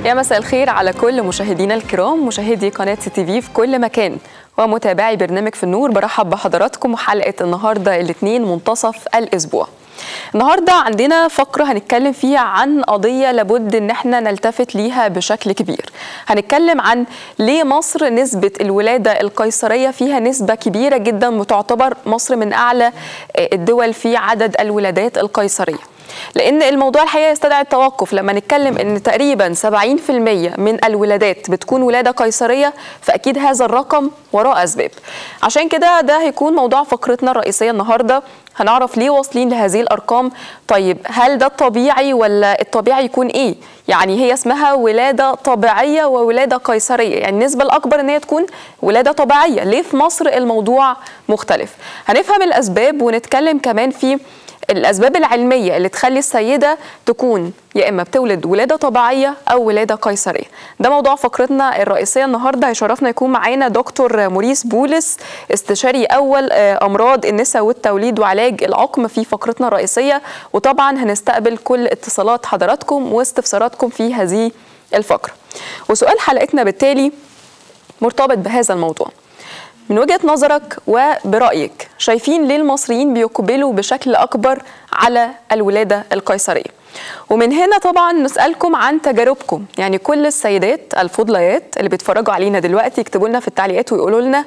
يا مساء الخير على كل مشاهدينا الكرام مشاهدي قناة سي تي في في كل مكان ومتابعي برنامج في النور برحب بحضراتكم وحلقة النهاردة الاثنين منتصف الأسبوع النهاردة عندنا فقرة هنتكلم فيها عن قضية لابد ان احنا نلتفت ليها بشكل كبير هنتكلم عن ليه مصر نسبة الولادة القيصرية فيها نسبة كبيرة جدا وتعتبر مصر من أعلى الدول في عدد الولادات القيصرية لان الموضوع الحقيقه يستدعي التوقف لما نتكلم ان تقريبا 70% من الولادات بتكون ولاده قيصريه فاكيد هذا الرقم وراه اسباب عشان كده ده هيكون موضوع فقرتنا الرئيسيه النهارده هنعرف ليه واصلين لهذه الارقام طيب هل ده الطبيعي ولا الطبيعي يكون ايه يعني هي اسمها ولاده طبيعيه وولاده قيصريه يعني النسبه الاكبر ان هي تكون ولاده طبيعيه ليه في مصر الموضوع مختلف هنفهم الاسباب ونتكلم كمان في الاسباب العلميه اللي تخلي السيده تكون يا اما بتولد ولاده طبيعيه او ولاده قيصريه ده موضوع فقرتنا الرئيسيه النهارده هيشرفنا يكون معانا دكتور موريس بولس استشاري اول امراض النساء والتوليد وعلاج العقم في فقرتنا الرئيسيه وطبعا هنستقبل كل اتصالات حضراتكم واستفساراتكم في هذه الفقره وسؤال حلقتنا بالتالي مرتبط بهذا الموضوع من وجهه نظرك وبرايك شايفين ليه المصريين بيقبلوا بشكل اكبر على الولاده القيصريه ومن هنا طبعا نسالكم عن تجاربكم يعني كل السيدات الفضليات اللي بيتفرجوا علينا دلوقتي يكتبوا لنا في التعليقات ويقولوا لنا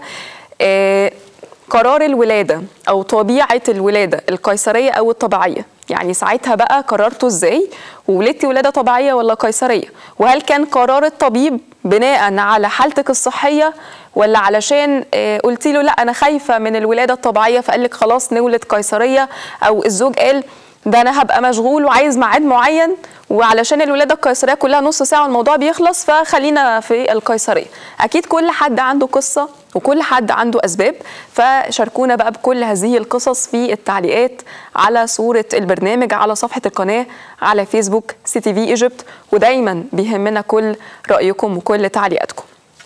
آه قرار الولاده او طبيعه الولاده القيصريه او الطبيعيه يعني ساعتها بقى قررتوا ازاي وولدتي ولاده طبيعيه ولا قيصريه وهل كان قرار الطبيب بناء على حالتك الصحيه ولا علشان قلتي له لا انا خايفه من الولاده الطبيعيه فقال لك خلاص نولد قيصريه او الزوج قال ده انا هبقى مشغول وعايز ميعاد معين وعلشان الولاده القيصريه كلها نص ساعه والموضوع بيخلص فخلينا في القيصريه اكيد كل حد عنده قصه وكل حد عنده اسباب فشاركونا بقى بكل هذه القصص في التعليقات على صوره البرنامج على صفحه القناه على فيسبوك سي تي في ايجيبت ودايما بيهمنا كل رايكم وكل تعليقاتكم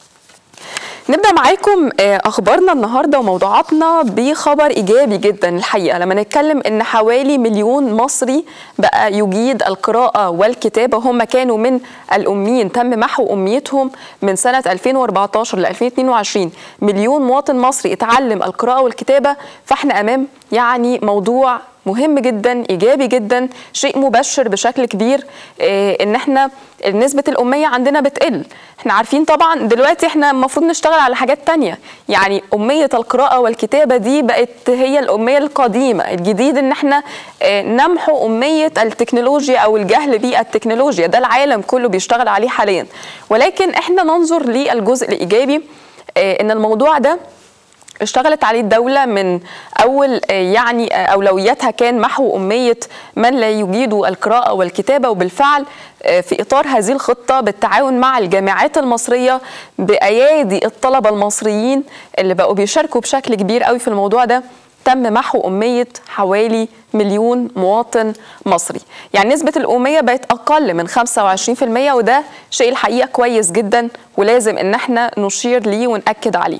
نبدا معاكم اخبارنا النهارده وموضوعاتنا بخبر ايجابي جدا الحقيقه لما نتكلم ان حوالي مليون مصري بقى يجيد القراءه والكتابه هم كانوا من الاميين تم محو اميتهم من سنه 2014 ل 2022 مليون مواطن مصري اتعلم القراءه والكتابه فاحنا امام يعني موضوع مهم جدا ايجابي جدا شيء مبشر بشكل كبير إيه ان احنا نسبه الاميه عندنا بتقل احنا عارفين طبعا دلوقتي احنا المفروض نشتغل على حاجات تانية يعني اميه القراءه والكتابه دي بقت هي الاميه القديمه الجديد ان احنا إيه نمحو اميه التكنولوجيا او الجهل بالتكنولوجيا ده العالم كله بيشتغل عليه حاليا ولكن احنا ننظر للجزء الايجابي إيه ان الموضوع ده اشتغلت عليه الدولة من أول يعني أولوياتها كان محو أمية من لا يجيد القراءة والكتابة وبالفعل في إطار هذه الخطة بالتعاون مع الجامعات المصرية بأيادي الطلبة المصريين اللي بقوا بيشاركوا بشكل كبير قوي في الموضوع ده تم محو أمية حوالي مليون مواطن مصري يعني نسبة الأمية بقت أقل من 25% وده شيء الحقيقة كويس جدا ولازم إن احنا نشير ليه ونأكد عليه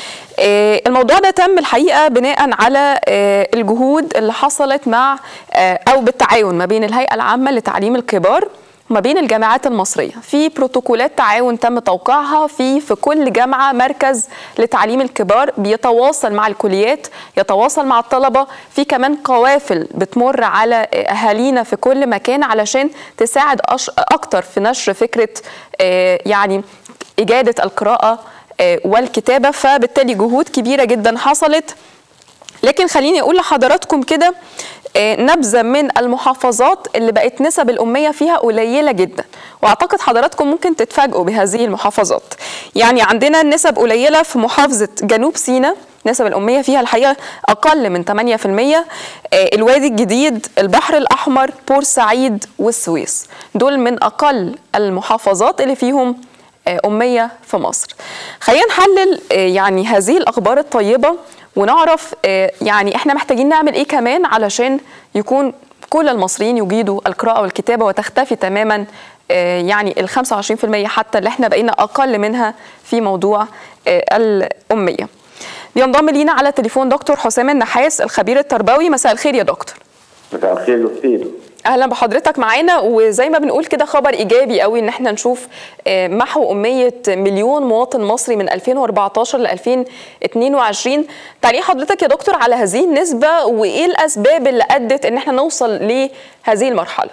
الموضوع ده تم الحقيقه بناء على الجهود اللي حصلت مع او بالتعاون ما بين الهيئه العامه لتعليم الكبار وما بين الجامعات المصريه في بروتوكولات تعاون تم توقيعها في في كل جامعه مركز لتعليم الكبار بيتواصل مع الكليات يتواصل مع الطلبه في كمان قوافل بتمر على اهالينا في كل مكان علشان تساعد اكتر في نشر فكره يعني اجاده القراءه والكتابة فبالتالي جهود كبيرة جدا حصلت لكن خليني أقول لحضراتكم كده نبذة من المحافظات اللي بقت نسب الأمية فيها قليلة جدا وأعتقد حضراتكم ممكن تتفاجئوا بهذه المحافظات يعني عندنا نسب قليلة في محافظة جنوب سيناء نسب الأمية فيها الحقيقة أقل من 8% الوادي الجديد البحر الأحمر بورسعيد والسويس دول من أقل المحافظات اللي فيهم أمية في مصر خلينا نحلل يعني هذه الأخبار الطيبة ونعرف يعني احنا محتاجين نعمل ايه كمان علشان يكون كل المصريين يجيدوا القراءة والكتابة وتختفي تماما يعني ال 25% حتى اللي احنا بقينا أقل منها في موضوع الأمية بينضم لينا على تليفون دكتور حسام النحاس الخبير التربوي مساء الخير يا دكتور مساء الخير يا اهلا بحضرتك معانا وزي ما بنقول كده خبر ايجابي قوي ان احنا نشوف محو اميه مليون مواطن مصري من 2014 ل 2022 تعليق حضرتك يا دكتور على هذه النسبه وايه الاسباب اللي ادت ان احنا نوصل لهذه المرحله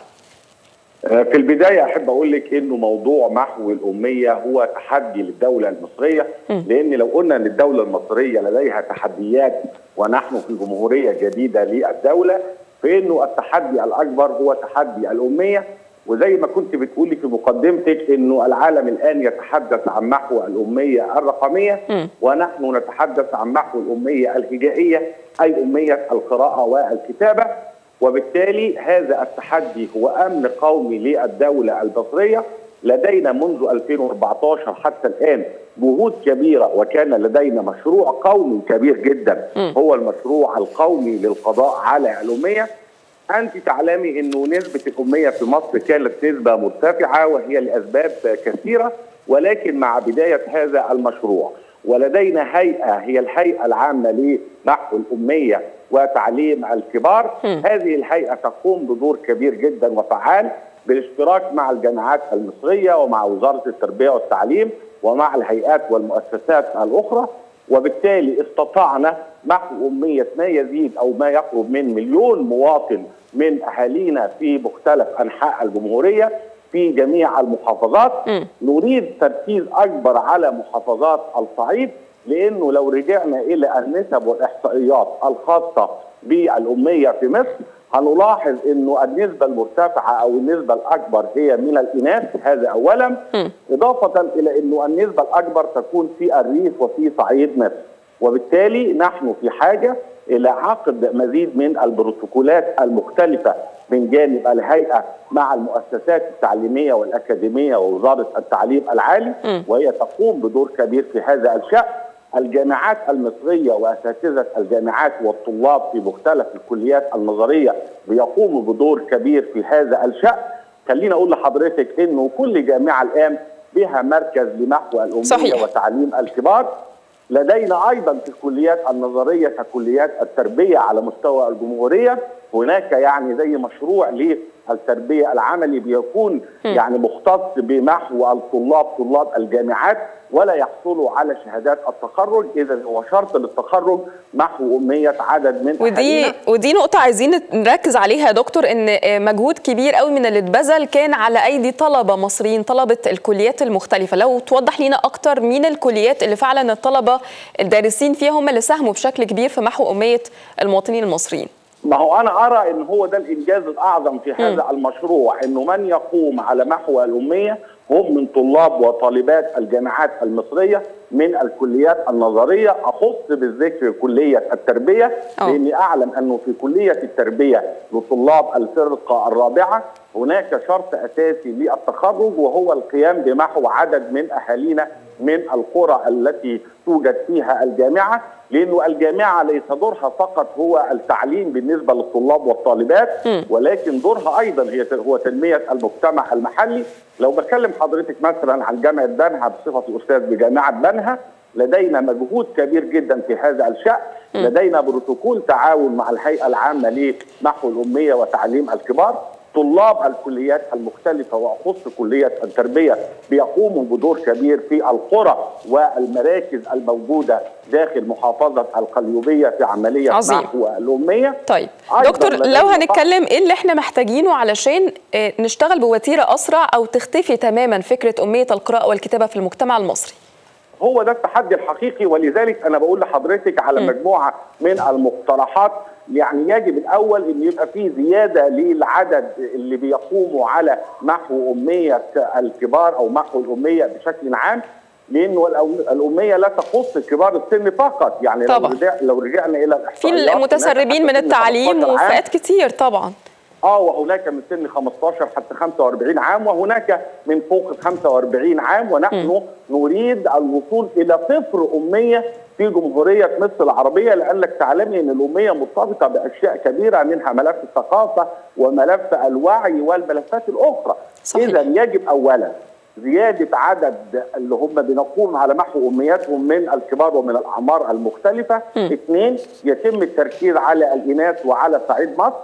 في البدايه احب اقول لك انه موضوع محو الاميه هو تحدي للدوله المصريه لان لو قلنا ان الدوله المصريه لديها تحديات ونحن في جمهوريه جديده للدوله فانه التحدي الاكبر هو تحدي الاميه وزي ما كنت بتقولي في مقدمتك انه العالم الان يتحدث عن محو الاميه الرقميه م. ونحن نتحدث عن محو الاميه الهجائيه اي اميه القراءه والكتابه وبالتالي هذا التحدي هو امن قومي للدوله المصريه لدينا منذ 2014 حتى الان جهود كبيره وكان لدينا مشروع قومي كبير جدا هو المشروع القومي للقضاء على الاميه انت تعلمي انه نسبه الاميه في مصر كانت نسبه مرتفعه وهي لاسباب كثيره ولكن مع بدايه هذا المشروع ولدينا هيئه هي الهيئه العامه لمحو الاميه وتعليم الكبار م. هذه الهيئه تقوم بدور كبير جدا وفعال بالاشتراك مع الجامعات المصريه ومع وزاره التربيه والتعليم ومع الهيئات والمؤسسات الاخرى وبالتالي استطعنا محو اميه ما يزيد او ما يقرب من مليون مواطن من اهالينا في مختلف انحاء الجمهوريه في جميع المحافظات م. نريد تركيز اكبر على محافظات الصعيد لانه لو رجعنا الى النسب والاحصائيات الخاصه بالاميه في مصر هنلاحظ انه النسبه المرتفعه او النسبه الاكبر هي من الاناث هذا اولا م. اضافه الى انه النسبه الاكبر تكون في الريف وفي صعيد مصر وبالتالي نحن في حاجه الى عقد مزيد من البروتوكولات المختلفه من جانب الهيئه مع المؤسسات التعليميه والاكاديميه ووزاره التعليم العالي م. وهي تقوم بدور كبير في هذا الشان الجامعات المصريه واساتذه الجامعات والطلاب في مختلف الكليات النظريه بيقوموا بدور كبير في هذا الشان خليني اقول لحضرتك انه كل جامعه الان بها مركز لمحو الاميه صحيح. وتعليم الكبار لدينا ايضا في الكليات النظريه ككليات التربيه على مستوى الجمهوريه هناك يعني زي مشروع للتربيه العملي بيكون م. يعني مختص بمحو الطلاب طلاب الجامعات ولا يحصلوا على شهادات التخرج اذا هو شرط للتخرج محو اميه عدد من ودي أحدنا. ودي نقطه عايزين نركز عليها يا دكتور ان مجهود كبير قوي من اللي اتبذل كان على ايدي طلبه مصريين طلبه الكليات المختلفه لو توضح لنا اكتر مين الكليات اللي فعلا الطلبه الدارسين فيها هم اللي ساهموا بشكل كبير في محو اميه المواطنين المصريين ما هو انا ارى ان هو ده الانجاز الاعظم في هذا م. المشروع انه من يقوم على محو الاميه هم من طلاب وطالبات الجامعات المصريه من الكليات النظريه اخص بالذكر كليه التربيه أوه. لاني اعلم انه في كليه التربيه لطلاب الفرقه الرابعه هناك شرط اساسي للتخرج وهو القيام بمحو عدد من اهالينا من القرى التي توجد فيها الجامعه لانه الجامعه ليس دورها فقط هو التعليم بالنسبه للطلاب والطالبات ولكن دورها ايضا هي هو تنميه المجتمع المحلي لو بكلم حضرتك مثلا عن جامعه بنها بصفتي استاذ بجامعه بنها لدينا مجهود كبير جدا في هذا الشأن لدينا بروتوكول تعاون مع الهيئة العامة لمحو الأمية وتعليم الكبار طلاب الكليات المختلفة وأخص كلية التربية بيقوموا بدور كبير في القرى والمراكز الموجودة داخل محافظة القليوبية في عملية عظيم. محو الأمية طيب دكتور لو هنتكلم إيه اللي احنا محتاجينه علشان نشتغل بوتيرة أسرع أو تختفي تماما فكرة أمية القراءة والكتابة في المجتمع المصري هو ده التحدي الحقيقي ولذلك انا بقول لحضرتك على م. مجموعه من المقترحات يعني يجب الاول ان يبقى في زياده للعدد اللي بيقوموا على محو اميه الكبار او محو الاميه بشكل عام لانه الاميه لا تخص كبار السن فقط يعني طبعا. لو لو رجعنا الى في المتسربين من التعليم وفئات كتير طبعا اه وهناك من سن 15 حتى 45 عام وهناك من فوق 45 عام ونحن م. نريد الوصول الى صفر اميه في جمهوريه مصر العربيه لانك تعلمي ان الاميه مرتبطه باشياء كبيره منها ملف الثقافه وملف الوعي والملفات الاخرى. اذا يجب اولا زياده عدد اللي هم بنقوم على محو امياتهم من الكبار ومن الاعمار المختلفه. اثنين يتم التركيز على الاناث وعلى صعيد مصر.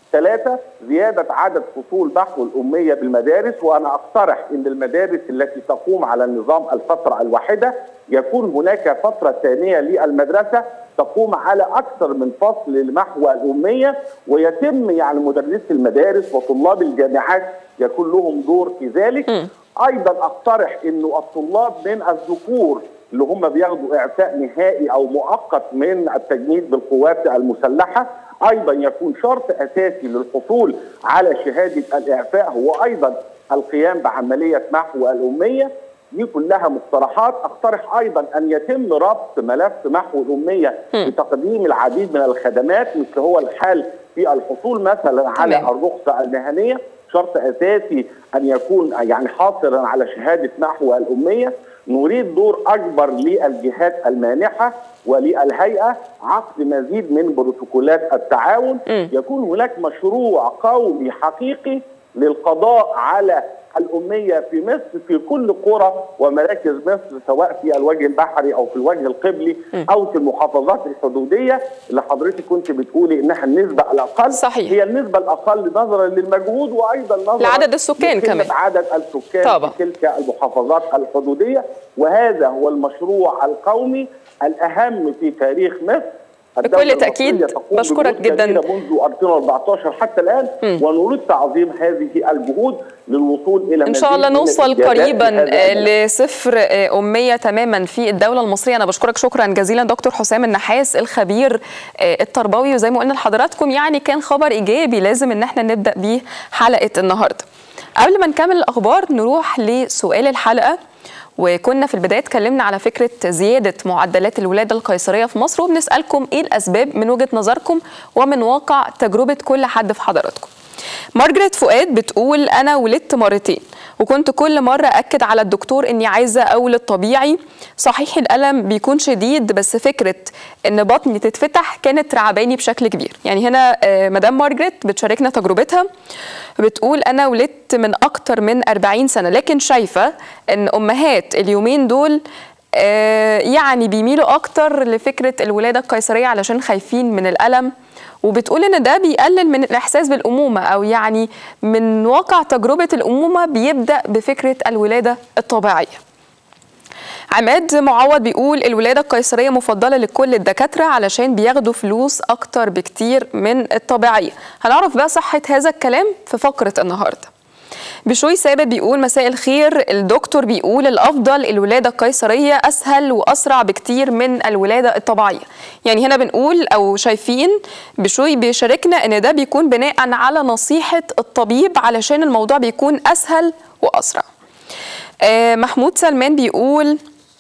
ثلاثة زيادة عدد فصول محو الأمية بالمدارس وأنا أقترح أن المدارس التي تقوم على النظام الفترة الواحدة يكون هناك فترة ثانية للمدرسة تقوم على أكثر من فصل لمحو الأمية ويتم يعني مدرسي المدارس وطلاب الجامعات يكون لهم دور في ذلك م. أيضا أقترح أنه الطلاب من الذكور اللي هم بياخدوا إعفاء نهائي أو مؤقت من التجنيد بالقوات المسلحة ايضا يكون شرط اساسي للحصول على شهاده الاعفاء هو ايضا القيام بعمليه محو الاميه دي كلها مقترحات اقترح ايضا ان يتم ربط ملف محو الاميه بتقديم العديد من الخدمات مثل هو الحال في الحصول مثلا على الرخصه المهنيه شرط اساسي ان يكون يعني حاصلا على شهاده محو الاميه نريد دور اكبر للجهات المانحه وللهيئه عقد مزيد من بروتوكولات التعاون م. يكون هناك مشروع قومي حقيقي للقضاء على الأمية في مصر في كل قرى ومراكز مصر سواء في الوجه البحري أو في الوجه القبلي أو في المحافظات الحدودية اللي حضرتك كنت بتقولي إنها النسبة الأقل صحيح. هي النسبة الأقل نظرا للمجهود وأيضا نظرا لعدد السكان كمان عدد السكان طبعا. في تلك المحافظات الحدودية وهذا هو المشروع القومي الأهم في تاريخ مصر بكل تأكيد بشكرك جدا منذ 2014 حتى الآن م. ونريد تعظيم هذه الجهود للوصول إلى إن شاء الله نوصل قريبا لصفر أمية تماما في الدولة المصرية أنا بشكرك شكرا جزيلا دكتور حسام النحاس الخبير التربوي وزي ما قلنا لحضراتكم يعني كان خبر إيجابي لازم إن احنا نبدأ بيه حلقة النهاردة قبل ما نكمل الأخبار نروح لسؤال الحلقة وكنا في البدايه اتكلمنا على فكره زياده معدلات الولاده القيصريه في مصر وبنسالكم ايه الاسباب من وجهه نظركم ومن واقع تجربه كل حد في حضراتكم. مارجريت فؤاد بتقول انا ولدت مرتين وكنت كل مره اكد على الدكتور اني عايزه اولد طبيعي صحيح الالم بيكون شديد بس فكره ان بطني تتفتح كانت رعباني بشكل كبير يعني هنا مدام مارجريت بتشاركنا تجربتها بتقول انا ولدت من اكتر من 40 سنه لكن شايفه ان امهات اليومين دول يعني بيميلوا اكتر لفكره الولاده القيصريه علشان خايفين من الالم وبتقول ان ده بيقلل من الاحساس بالامومه او يعني من واقع تجربه الامومه بيبدا بفكره الولاده الطبيعيه عماد معوض بيقول الولادة القيصرية مفضلة لكل الدكاترة علشان بياخدوا فلوس أكتر بكتير من الطبيعية هنعرف بقى صحة هذا الكلام في فقرة النهاردة بشوي ثابت بيقول مساء الخير الدكتور بيقول الافضل الولاده القيصريه اسهل واسرع بكتير من الولاده الطبيعيه يعني هنا بنقول او شايفين بشوي بيشاركنا ان ده بيكون بناء على نصيحه الطبيب علشان الموضوع بيكون اسهل واسرع آه محمود سلمان بيقول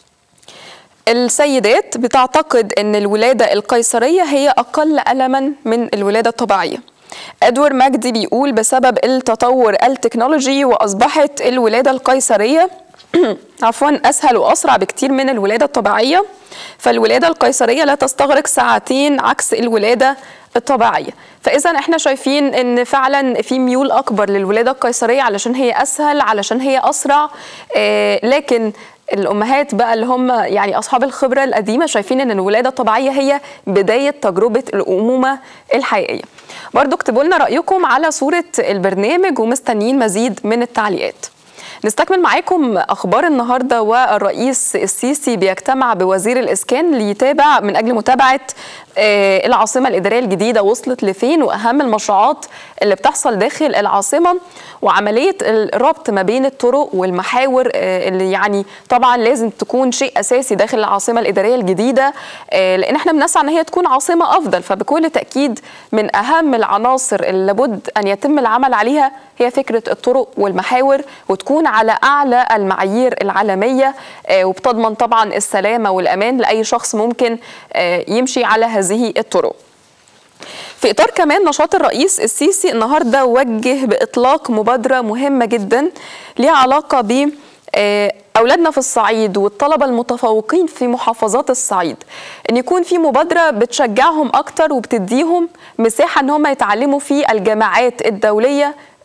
السيدات بتعتقد ان الولاده القيصريه هي اقل الما من الولاده الطبيعيه ادوار مجدي بيقول بسبب التطور التكنولوجي واصبحت الولاده القيصريه عفوا اسهل واسرع بكتير من الولاده الطبيعيه فالولاده القيصريه لا تستغرق ساعتين عكس الولاده الطبيعيه فاذا احنا شايفين ان فعلا في ميول اكبر للولاده القيصريه علشان هي اسهل علشان هي اسرع آه لكن الامهات بقى اللي هم يعني اصحاب الخبره القديمه شايفين ان الولاده الطبيعيه هي بدايه تجربه الامومه الحقيقيه برضو اكتبوا لنا رايكم على صوره البرنامج ومستنيين مزيد من التعليقات نستكمل معاكم اخبار النهارده والرئيس السيسي بيجتمع بوزير الاسكان ليتابع من اجل متابعه العاصمه الاداريه الجديده وصلت لفين واهم المشروعات اللي بتحصل داخل العاصمه وعمليه الربط ما بين الطرق والمحاور اللي يعني طبعا لازم تكون شيء اساسي داخل العاصمه الاداريه الجديده لان احنا بنسعى ان هي تكون عاصمه افضل فبكل تاكيد من اهم العناصر اللي لابد ان يتم العمل عليها هي فكره الطرق والمحاور وتكون على اعلى المعايير العالميه وبتضمن طبعا السلامه والامان لاي شخص ممكن يمشي على هذه الطرق. في اطار كمان نشاط الرئيس السيسي النهارده وجه باطلاق مبادره مهمه جدا ليها علاقه ب اولادنا في الصعيد والطلبه المتفوقين في محافظات الصعيد ان يكون في مبادره بتشجعهم اكتر وبتديهم مساحه ان هم يتعلموا في الجامعات الدوليه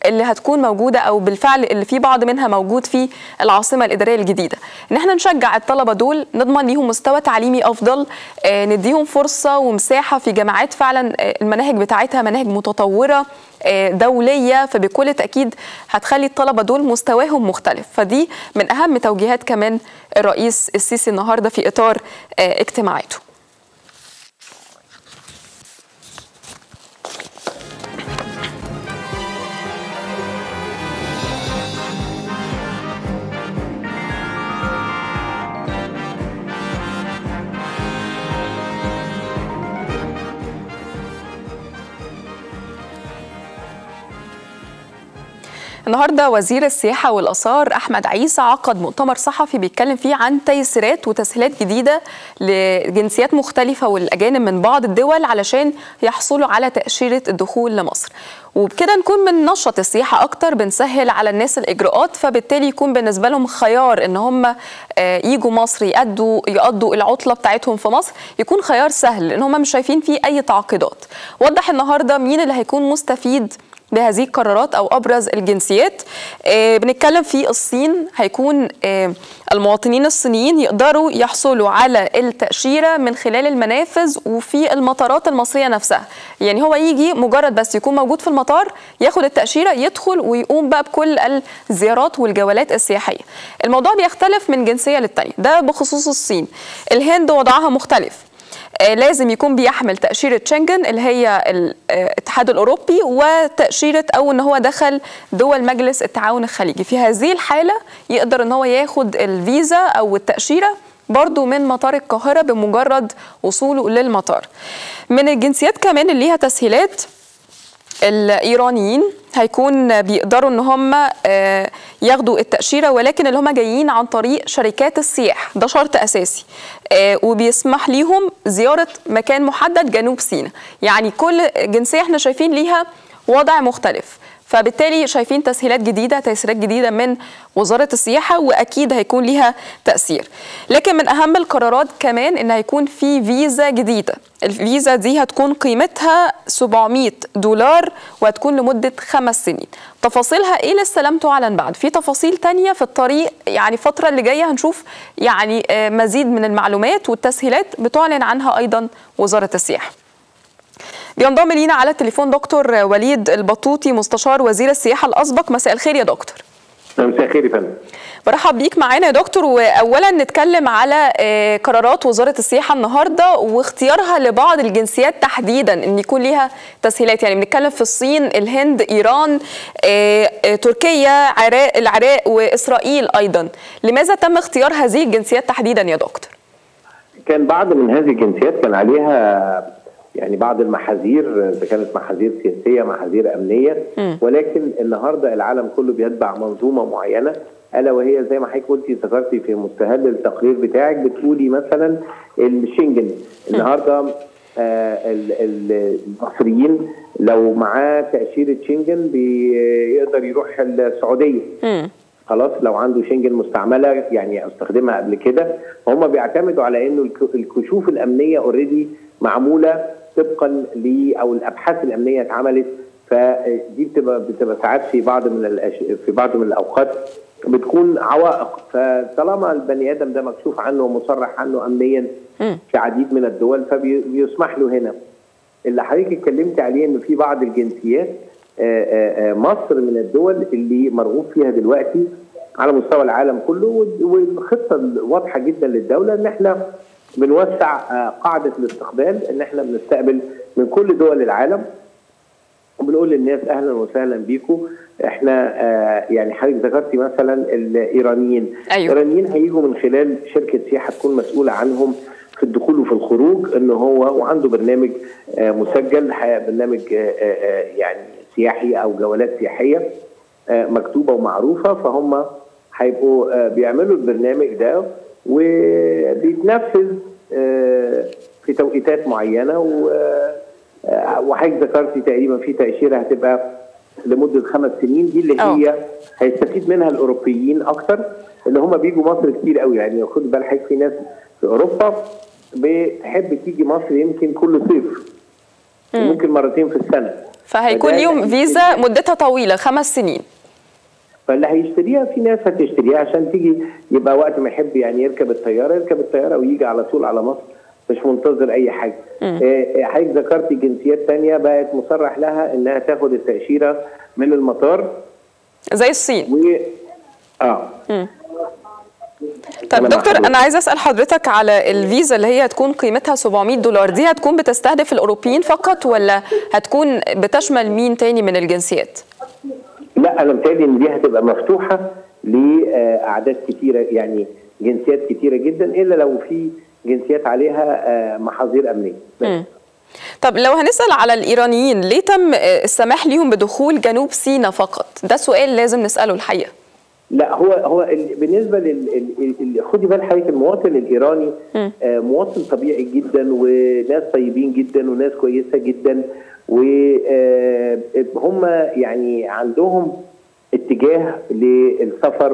اللي هتكون موجوده او بالفعل اللي في بعض منها موجود في العاصمه الاداريه الجديده ان احنا نشجع الطلبه دول نضمن ليهم مستوى تعليمي افضل آه نديهم فرصه ومساحه في جامعات فعلا آه المناهج بتاعتها مناهج متطوره دوليه فبكل تاكيد هتخلي الطلبه دول مستواهم مختلف فدي من اهم توجيهات كمان الرئيس السيسي النهارده في اطار اجتماعاته النهارده وزير السياحه والاثار احمد عيسى عقد مؤتمر صحفي بيتكلم فيه عن تيسيرات وتسهيلات جديده لجنسيات مختلفه والاجانب من بعض الدول علشان يحصلوا على تاشيره الدخول لمصر وبكده نكون بننشط السياحه اكتر بنسهل على الناس الاجراءات فبالتالي يكون بالنسبه لهم خيار ان هم يجوا مصر يقضوا يقضوا العطله بتاعتهم في مصر يكون خيار سهل لان هم مش شايفين فيه اي تعقيدات وضح النهارده مين اللي هيكون مستفيد بهذه القرارات او ابرز الجنسيات آه بنتكلم في الصين هيكون آه المواطنين الصينيين يقدروا يحصلوا على التاشيره من خلال المنافذ وفي المطارات المصريه نفسها يعني هو يجي مجرد بس يكون موجود في المطار ياخد التاشيره يدخل ويقوم بقى بكل الزيارات والجولات السياحيه الموضوع بيختلف من جنسيه للتانيه ده بخصوص الصين الهند وضعها مختلف لازم يكون بيحمل تأشيرة شنجن اللي هي الاتحاد الأوروبي وتأشيرة أو أن هو دخل دول مجلس التعاون الخليجي في هذه الحالة يقدر أن هو ياخد الفيزا أو التأشيرة برضو من مطار القاهرة بمجرد وصوله للمطار من الجنسيات كمان اللي ليها تسهيلات الايرانيين هيكون بيقدروا ان هم ياخدوا التاشيره ولكن اللي هم جايين عن طريق شركات السياح ده شرط اساسي وبيسمح ليهم زياره مكان محدد جنوب سيناء يعني كل جنسيه احنا شايفين ليها وضع مختلف فبالتالي شايفين تسهيلات جديده تيسيرات جديده من وزاره السياحه واكيد هيكون ليها تاثير لكن من اهم القرارات كمان ان هيكون في فيزا جديده الفيزا دي هتكون قيمتها 700 دولار وهتكون لمده خمس سنين تفاصيلها ايه لسه لم تعلن بعد في تفاصيل تانية في الطريق يعني الفتره اللي جايه هنشوف يعني مزيد من المعلومات والتسهيلات بتعلن عنها ايضا وزاره السياحه بينضم لينا على التليفون دكتور وليد البطوطي مستشار وزير السياحه الاسبق مساء الخير يا دكتور مساء الخير يا فندم برحب بيك معانا يا دكتور واولا نتكلم على قرارات وزاره السياحه النهارده واختيارها لبعض الجنسيات تحديدا ان يكون ليها تسهيلات يعني بنتكلم في الصين الهند ايران تركيا عراق العراق واسرائيل ايضا لماذا تم اختيار هذه الجنسيات تحديدا يا دكتور كان بعض من هذه الجنسيات كان عليها يعني بعض المحاذير اذا كانت محاذير سياسيه محاذير امنيه م. ولكن النهارده العالم كله بيتبع منظومه معينه الا وهي زي ما حضرتك قلتي ذكرتي في مستهل التقرير بتاعك بتقولي مثلا الشنجن النهارده آه المصريين لو معاه تاشيره شنجن بيقدر يروح السعوديه م. خلاص لو عنده شنجن مستعمله يعني استخدمها قبل كده هم بيعتمدوا على انه الكشوف الامنيه اوريدي معموله طبقا ل او الابحاث الامنيه اتعملت فدي بتبقى بتبقى ساعات في بعض من الأش... في بعض من الاوقات بتكون عوائق فطالما البني ادم ده مكشوف عنه ومصرح عنه امنيا في عديد من الدول فبيسمح له هنا اللي حضرتك اتكلمت عليه انه في بعض الجنسيات مصر من الدول اللي مرغوب فيها دلوقتي على مستوى العالم كله والخطه واضحه جدا للدوله ان احنا بنوسع قاعده الاستقبال ان احنا بنستقبل من كل دول العالم وبنقول للناس اهلا وسهلا بيكم احنا آه يعني حضرتك ذكرتي مثلا الايرانيين أيوة. الايرانيين هيجوا من خلال شركه سياحه تكون مسؤوله عنهم في الدخول وفي الخروج ان هو وعنده برنامج آه مسجل برنامج آه يعني سياحي او جولات سياحيه مكتوبه ومعروفه فهم هيبقوا بيعملوا البرنامج ده وبيتنفذ في توقيتات معينه وحضرتك ذكرتي تقريبا في تاشيره هتبقى لمده خمس سنين دي اللي هي أوه. هيستفيد منها الاوروبيين اكتر اللي هم بيجوا مصر كتير قوي يعني خد بال حضرتك في ناس في اوروبا بتحب تيجي مصر يمكن كل صيف ممكن مرتين في السنه فهيكون فده ليهم اللي فيزا مدتها طويله خمس سنين فاللي هيشتريها في ناس هتشتريها عشان تيجي يبقى وقت ما يحب يعني يركب الطياره يركب الطياره ويجي على طول على مصر مش منتظر اي حاجه. آه، آه، حضرتك ذكرتي جنسيات تانية بقت مصرح لها انها تاخد التاشيره من المطار زي الصين و اه طب أنا مع دكتور حضرتك. انا عايزه اسال حضرتك على الفيزا اللي هي هتكون قيمتها 700 دولار دي هتكون بتستهدف الاوروبيين فقط ولا هتكون بتشمل مين تاني من الجنسيات لا انا متهيألي ان دي هتبقى مفتوحه لاعداد كتيره يعني جنسيات كتيره جدا الا لو في جنسيات عليها آه، محاذير امنيه. بس. طب لو هنسال على الايرانيين ليه تم آه، السماح ليهم بدخول جنوب سيناء فقط ده سؤال لازم نساله الحقيقه لا هو هو ال- بالنسبه لل ال- ال- خدي بال حضرتك المواطن الايراني آه مواطن طبيعي جدا وناس طيبين جدا وناس كويسه جدا وهم يعني عندهم اتجاه للسفر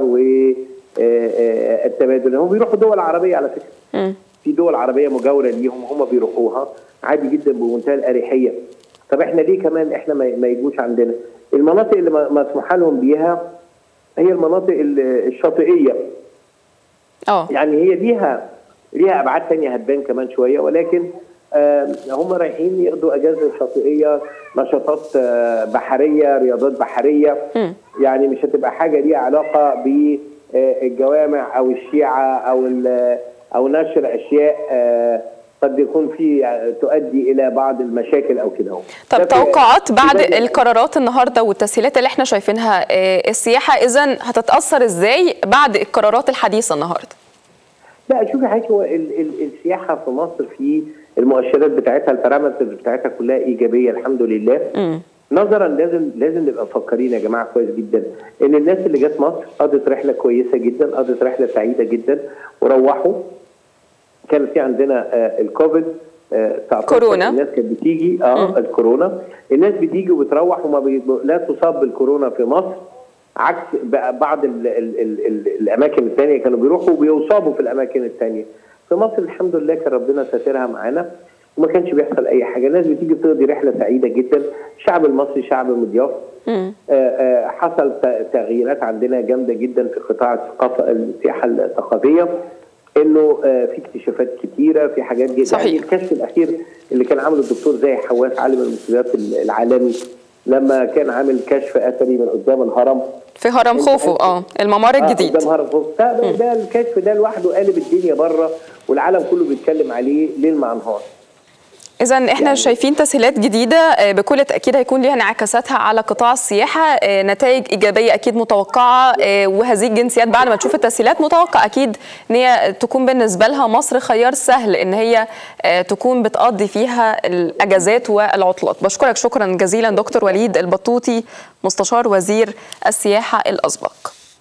والتبادل هم بيروحوا دول عربيه على فكره مم. في دول عربيه مجاوره ليهم هم بيروحوها عادي جدا بمنتهى الاريحيه طب احنا ليه كمان احنا ما ما يجوش عندنا المناطق اللي م- مسموح لهم بيها هي المناطق ال- الشاطئيه اه يعني هي ليها ليها ابعاد تانية هتبان كمان شويه ولكن آه، هم رايحين يقضوا اجازه شاطئيه نشاطات آه، بحريه رياضات بحريه مم. يعني مش هتبقى حاجه ليها علاقه بالجوامع او الشيعه او ال- او نشر اشياء آه، قد يكون في آه، تؤدي الى بعض المشاكل او كده طب ده في- توقعات بعد في بدء- القرارات النهارده والتسهيلات اللي احنا شايفينها آه، السياحه اذا هتتاثر ازاي بعد القرارات الحديثه النهارده لا شوفي حضرتك هو ال- ال- السياحه في مصر في المؤشرات بتاعتها البارامترز بتاعتها كلها ايجابيه الحمد لله مم. نظرا لازم لازم نبقى مفكرين يا جماعه كويس جدا ان الناس اللي جت مصر قضت رحله كويسه جدا قضت رحله سعيده جدا وروحوا كان في عندنا آه الكوفيد آه 19 كورونا. الناس كانت بتيجي اه الكورونا الناس بتيجي وبتروح وما بي... لا تصاب بالكورونا في مصر عكس بقى بعض ال ال ال ال الاماكن الثانيه كانوا بيروحوا وبيصابوا في الاماكن الثانيه في مصر الحمد لله كان ربنا ساترها معانا وما كانش بيحصل اي حاجه الناس بتيجي بتقضي رحله سعيده جدا الشعب المصري شعب مضياف مم. آه، آه، حصل ت- تغييرات عندنا جامده جدا في قطاع الثقافه السياحه الثقافيه انه آه، في اكتشافات كتيره في حاجات جدا صحيح. يعني الكشف الاخير اللي كان عامله الدكتور زاهي حواس عالم المنتديات العالمي لما كان عامل كشف اثري من قدام الهرم في هرم خوفو اه الممر آه، الجديد قدام هرم خوف ده, ده الكشف ده لوحده قالب الدنيا بره والعالم كله بيتكلم عليه ليل مع نهار اذا احنا يعني- شايفين تسهيلات جديده آه، بكل تاكيد هيكون ليها انعكاساتها على قطاع السياحه آه، نتائج ايجابيه اكيد متوقعه آه، وهذه الجنسيات بعد ما تشوف التسهيلات متوقع اكيد ان هي تكون بالنسبه لها مصر خيار سهل ان هي آه، تكون بتقضي فيها الاجازات والعطلات بشكرك شكرا جزيلا دكتور وليد البطوطي مستشار وزير السياحه الاسبق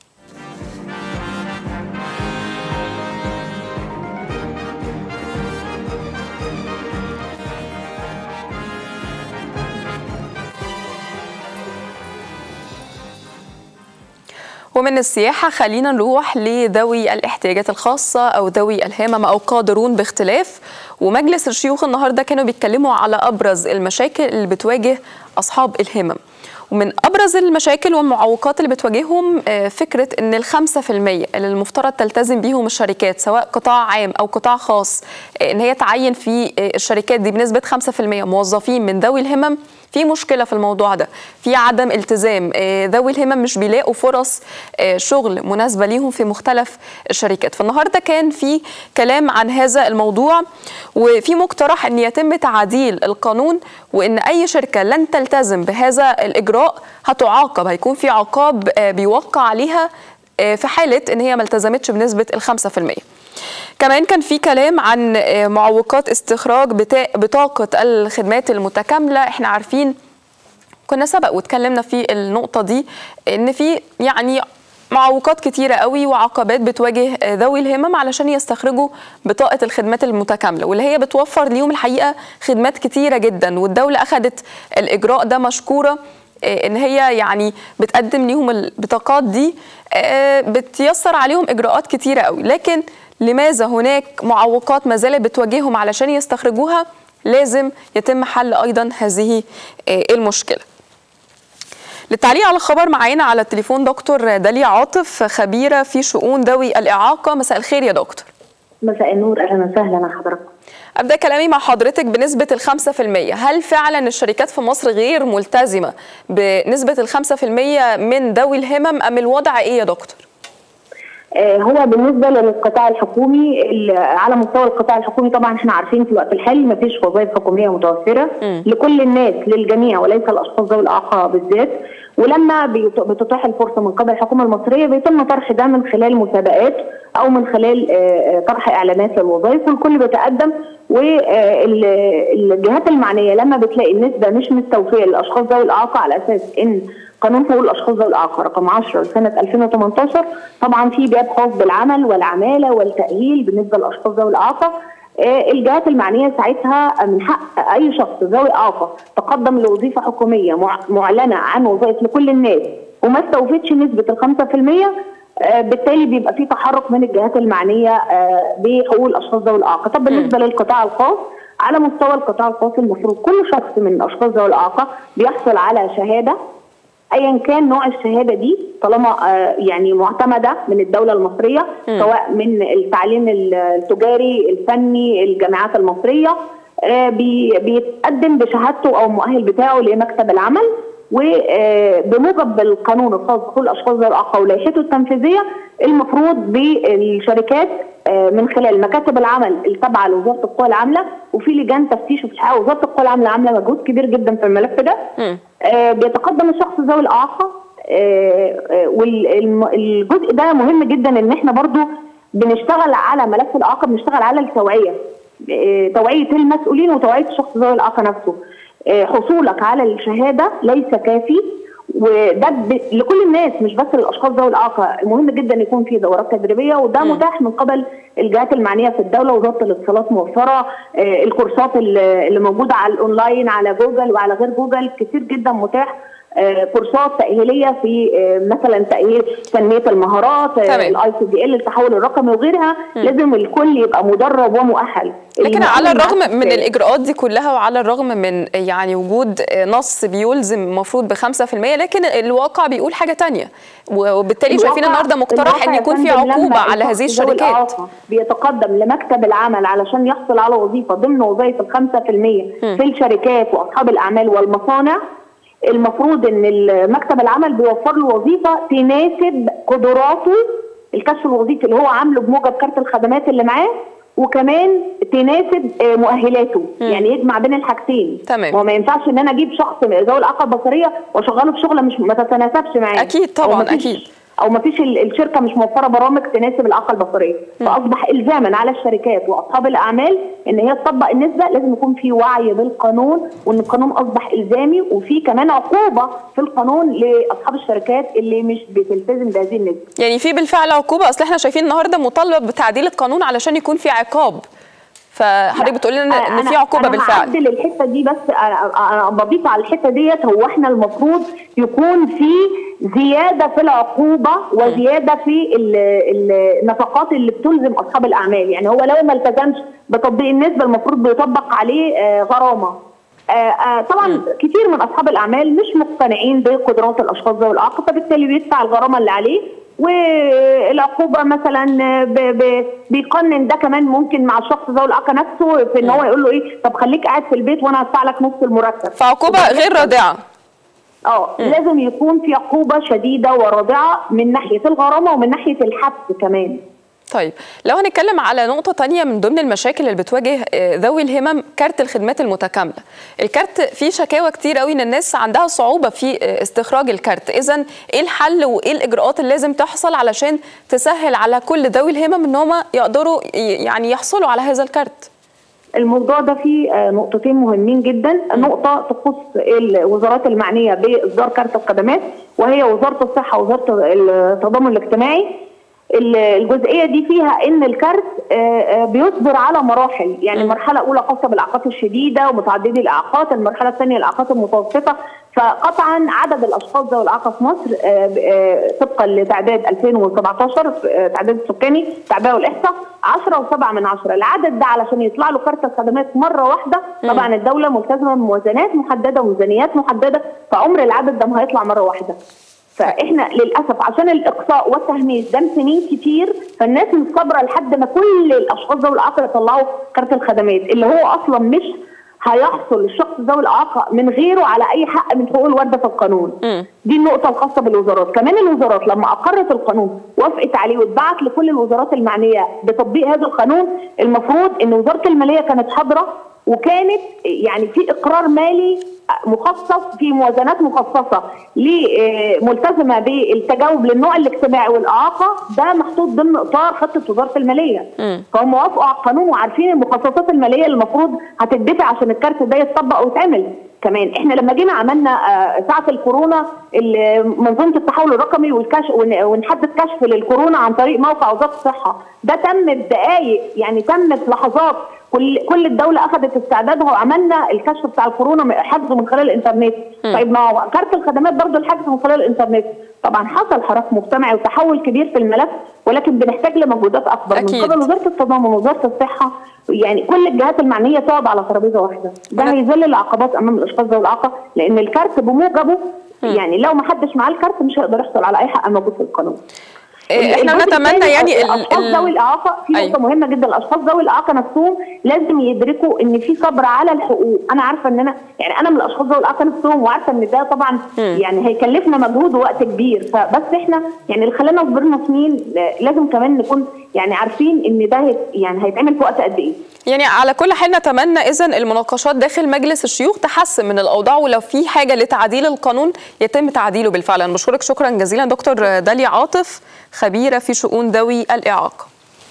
ومن السياحة خلينا نروح لذوي الاحتياجات الخاصة أو ذوي الهمم أو قادرون باختلاف ومجلس الشيوخ النهاردة كانوا بيتكلموا على أبرز المشاكل اللي بتواجه أصحاب الهمم ومن أبرز المشاكل والمعوقات اللي بتواجههم آه، فكرة أن الخمسة في المية اللي المفترض تلتزم بيهم الشركات سواء قطاع عام أو قطاع خاص آه، أن هي تعين في آه، الشركات دي بنسبة خمسة في المية موظفين من ذوي الهمم في مشكله في الموضوع ده في عدم التزام آه، ذوي الهمم مش بيلاقوا فرص آه، شغل مناسبه ليهم في مختلف الشركات فالنهارده كان في كلام عن هذا الموضوع وفي مقترح ان يتم تعديل القانون وان اي شركه لن تلتزم بهذا الاجراء هتعاقب هيكون في عقاب آه، بيوقع عليها آه، في حاله ان هي ما التزمتش بنسبه الخمسة في المية كمان كان في كلام عن آه، معوقات استخراج بتا- بطاقة الخدمات المتكاملة احنا عارفين كنا سبق واتكلمنا في النقطة دي ان في يعني معوقات كتيرة قوي وعقبات بتواجه آه، ذوي الهمم علشان يستخرجوا بطاقة الخدمات المتكاملة واللي هي بتوفر ليهم الحقيقة خدمات كتيرة جدا والدولة أخذت الإجراء ده مشكورة آه، ان هي يعني بتقدم ليهم البطاقات دي آه، بتيسر عليهم اجراءات كتيره قوي لكن لماذا هناك معوقات ما زالت بتواجههم علشان يستخرجوها لازم يتم حل ايضا هذه المشكله للتعليق على الخبر معانا على التليفون دكتور داليا عاطف خبيره في شؤون ذوي الاعاقه مساء الخير يا دكتور مساء النور اهلا وسهلا على حضرتك ابدا كلامي مع حضرتك بنسبه الخمسة في المية هل فعلا الشركات في مصر غير ملتزمه بنسبه الخمسة في المية من ذوي الهمم ام الوضع ايه يا دكتور هو بالنسبه للقطاع الحكومي على مستوى القطاع الحكومي طبعا احنا عارفين في الوقت الحالي ما فيش وظائف حكوميه متوفره م. لكل الناس للجميع وليس الاشخاص ذوي الاعاقه بالذات ولما بتتاح الفرصه من قبل الحكومه المصريه بيتم طرح ده من خلال مسابقات او من خلال طرح اعلانات للوظائف والكل بيتقدم والجهات المعنيه لما بتلاقي النسبه مش مستوفيه للاشخاص ذوي الاعاقه على اساس ان قانون حقوق الاشخاص ذوي الاعاقه رقم 10 سنه 2018 طبعا في باب خاص بالعمل والعماله والتاهيل بالنسبه للاشخاص ذوي الاعاقه الجهات المعنيه ساعتها من حق اي شخص ذوي اعاقه تقدم لوظيفه حكوميه معلنه عن وظائف لكل الناس وما استوفتش نسبه ال 5% بالتالي بيبقى في تحرك من الجهات المعنيه بحقوق الاشخاص ذوي الاعاقه، طب بالنسبه للقطاع الخاص على مستوى القطاع الخاص المفروض كل شخص من الاشخاص ذوي الاعاقه بيحصل على شهاده ايا كان نوع الشهاده دي طالما يعني معتمده من الدوله المصريه م. سواء من التعليم التجاري الفني الجامعات المصريه بيتقدم بشهادته او المؤهل بتاعه لمكتب العمل وبموجب القانون الخاص بحقوق الاشخاص ذوي الاعاقه ولائحته التنفيذيه المفروض بالشركات من خلال مكاتب العمل التابعه لوزاره القوى العامله وفي لجان تفتيش وفي وزاره القوى العامله عامله مجهود كبير جدا في الملف ده آه بيتقدم الشخص ذوي الاعاقه آه والجزء ده مهم جدا ان احنا برضو بنشتغل على ملف الاعاقه بنشتغل على التوعيه آه توعيه المسؤولين وتوعيه الشخص ذوي الاعاقه نفسه حصولك على الشهاده ليس كافي وده ب... لكل الناس مش بس للاشخاص ذوي الاعاقه مهم جدا يكون في دورات تدريبيه وده م. متاح من قبل الجهات المعنيه في الدوله وزاره الاتصالات موفره آه الكورسات اللي موجوده على الاونلاين على جوجل وعلى غير جوجل كتير جدا متاح آه كورسات تاهيليه في آه مثلا تاهيل تنميه المهارات الاي سي دي ال التحول الرقمي وغيرها م. لازم الكل يبقى مدرب ومؤهل لكن على الرغم من الاجراءات دي كلها وعلى الرغم من يعني وجود نص بيلزم المفروض ب 5% لكن الواقع بيقول حاجه ثانيه وبالتالي شايفين النهارده مقترح ان يكون في عقوبه على هذه الشركات بيتقدم لمكتب العمل علشان يحصل على وظيفه ضمن وظائف ال 5% م. في الشركات واصحاب الاعمال والمصانع المفروض ان مكتب العمل بيوفر له وظيفه تناسب قدراته الكشف الوظيفي اللي هو عامله بموجب كارت الخدمات اللي معاه وكمان تناسب مؤهلاته م. يعني يجمع بين الحاجتين تمام وما ينفعش ان انا اجيب شخص ذوي الاعاقه البصريه واشغله في شغله مش ما تتناسبش معاه اكيد طبعا اكيد او ما فيش الشركه مش موفره برامج تناسب الاعاقه البصريه فاصبح الزاما على الشركات واصحاب الاعمال ان هي تطبق النسبه لازم يكون في وعي بالقانون وان القانون اصبح الزامي وفي كمان عقوبه في القانون لاصحاب الشركات اللي مش بتلتزم بهذه النسبه يعني في بالفعل عقوبه اصل احنا شايفين النهارده مطالبه بتعديل القانون علشان يكون في عقاب فحضرتك بتقول لنا ان في عقوبه أنا بالفعل انا الحته دي بس انا بضيف على الحته ديت هو احنا المفروض يكون في زياده في العقوبه وزياده في النفقات اللي بتلزم اصحاب الاعمال يعني هو لو ما التزمش بتطبيق النسبه المفروض بيطبق عليه غرامه طبعا م. كتير من اصحاب الاعمال مش مقتنعين بقدرات الاشخاص ذوي الاعاقه فبالتالي بيدفع الغرامه اللي عليه والعقوبه مثلا بيقنن ده كمان ممكن مع الشخص ذوي الاعاقه نفسه في ان هو يقول له ايه طب خليك قاعد في البيت وانا هدفع لك نص المرتب فعقوبه غير رادعه اه لازم يكون في عقوبه شديده ورادعه من ناحيه الغرامه ومن ناحيه الحبس كمان طيب لو هنتكلم على نقطة تانية من ضمن المشاكل اللي بتواجه ذوي الهمم كارت الخدمات المتكاملة الكارت فيه شكاوى كتير قوي ان الناس عندها صعوبة في استخراج الكارت اذا ايه الحل وايه الاجراءات اللي لازم تحصل علشان تسهل على كل ذوي الهمم ان هم يقدروا يعني يحصلوا على هذا الكارت الموضوع ده فيه نقطتين مهمين جدا نقطة تخص الوزارات المعنية بإصدار كارت الخدمات وهي وزارة الصحة ووزارة التضامن الاجتماعي الجزئيه دي فيها ان الكارت بيصبر على مراحل يعني المرحله الاولى خاصه بالاعاقات الشديده ومتعددي الاعاقات المرحله الثانيه الاعاقات المتوسطه فقطعا عدد الاشخاص ذوي الاعاقه في مصر طبقا لتعداد 2017 تعداد السكاني تعبئه والاحصاء 10 و7 من 10 العدد ده علشان يطلع له كارت الخدمات مره واحده طبعا الدوله ملتزمه بموازنات محدده وميزانيات محدده فعمر العدد ده ما هيطلع مره واحده فاحنا للاسف عشان الاقصاء والتهميش ده سنين كتير فالناس مش صابره لحد ما كل الاشخاص ذوي الاعاقه يطلعوا كارت الخدمات اللي هو اصلا مش هيحصل الشخص ذوي الاعاقه من غيره على اي حق من حقوق الوارده في القانون. م. دي النقطه الخاصه بالوزارات، كمان الوزارات لما اقرت القانون وافقت عليه واتبعت لكل الوزارات المعنيه بتطبيق هذا القانون المفروض ان وزاره الماليه كانت حاضره وكانت يعني في اقرار مالي مخصص في موازنات مخصصه ملتزمه بالتجاوب للنوع الاجتماعي والاعاقه ده محطوط ضمن اطار خطه وزاره الماليه فهم وافقوا على القانون وعارفين المخصصات الماليه اللي المفروض هتدفع عشان الكارت ده يتطبق ويتعمل كمان احنا لما جينا عملنا ساعه الكورونا منظومه التحول الرقمي والكشف ونحدد كشف للكورونا عن طريق موقع وزاره الصحه ده تم بدقائق يعني تم في لحظات كل كل الدوله اخذت استعدادها وعملنا الكشف بتاع الكورونا حجزه من خلال الانترنت م. طيب ما هو كارت الخدمات برضه الحجز من خلال الانترنت طبعا حصل حراك مجتمعي وتحول كبير في الملف ولكن بنحتاج لمجهودات اكبر أكيد. من قبل وزاره التضامن ووزاره الصحه يعني كل الجهات المعنيه تقعد على ترابيزه واحده ده هيذل العقبات امام الاشخاص ذوي الاعاقه لان الكارت بموجبه يعني لو ما حدش معاه الكارت مش هيقدر يحصل على اي حق موجود في القانون احنا نتمنى يعني الاشخاص ذوي الاعاقه في نقطه أيوة. مهمه جدا الاشخاص ذوي الاعاقه نفسهم لازم يدركوا ان في صبر على الحقوق انا عارفه ان انا يعني انا من الاشخاص ذوي الاعاقه نفسهم وعارفه ان ده طبعا م. يعني هيكلفنا مجهود ووقت كبير فبس احنا يعني اللي خلانا صبرنا سنين لازم كمان نكون يعني عارفين ان ده يعني هيتعمل في وقت قد ايه يعني على كل حال نتمنى اذا المناقشات داخل مجلس الشيوخ تحسن من الاوضاع ولو في حاجه لتعديل القانون يتم تعديله بالفعل انا بشكرك شكرا جزيلا دكتور داليا عاطف خبيره في شؤون ذوي الاعاقه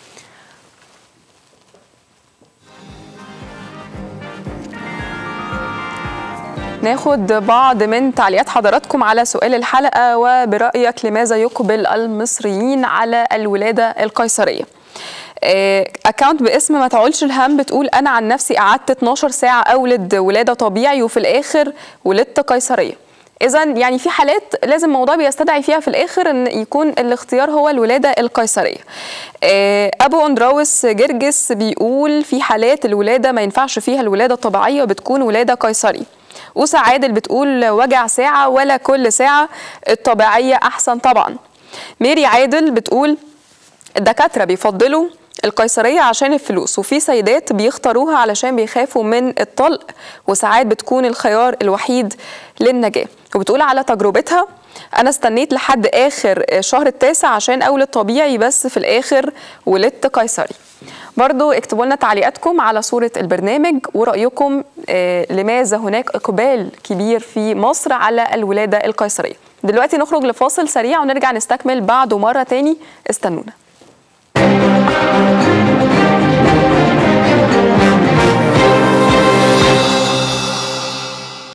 ناخد بعض من تعليقات حضراتكم على سؤال الحلقه وبرايك لماذا يقبل المصريين على الولاده القيصريه اكونت باسم ما تعولش الهم بتقول انا عن نفسي قعدت 12 ساعه اولد ولاده طبيعي وفي الاخر ولدت قيصريه اذا يعني في حالات لازم الموضوع بيستدعي فيها في الاخر ان يكون الاختيار هو الولاده القيصريه ابو اندراوس جرجس بيقول في حالات الولاده ما ينفعش فيها الولاده الطبيعيه وبتكون ولاده قيصري أوسى عادل بتقول وجع ساعة ولا كل ساعة الطبيعية أحسن طبعا ميري عادل بتقول الدكاترة بيفضلوا القيصرية عشان الفلوس وفي سيدات بيختاروها علشان بيخافوا من الطلق وساعات بتكون الخيار الوحيد للنجاة وبتقول على تجربتها أنا استنيت لحد آخر شهر التاسع عشان أولد طبيعي بس في الآخر ولدت قيصري برضو اكتبوا لنا تعليقاتكم على صورة البرنامج ورأيكم آه لماذا هناك إقبال كبير في مصر على الولادة القيصرية دلوقتي نخرج لفاصل سريع ونرجع نستكمل بعده مرة تاني استنونا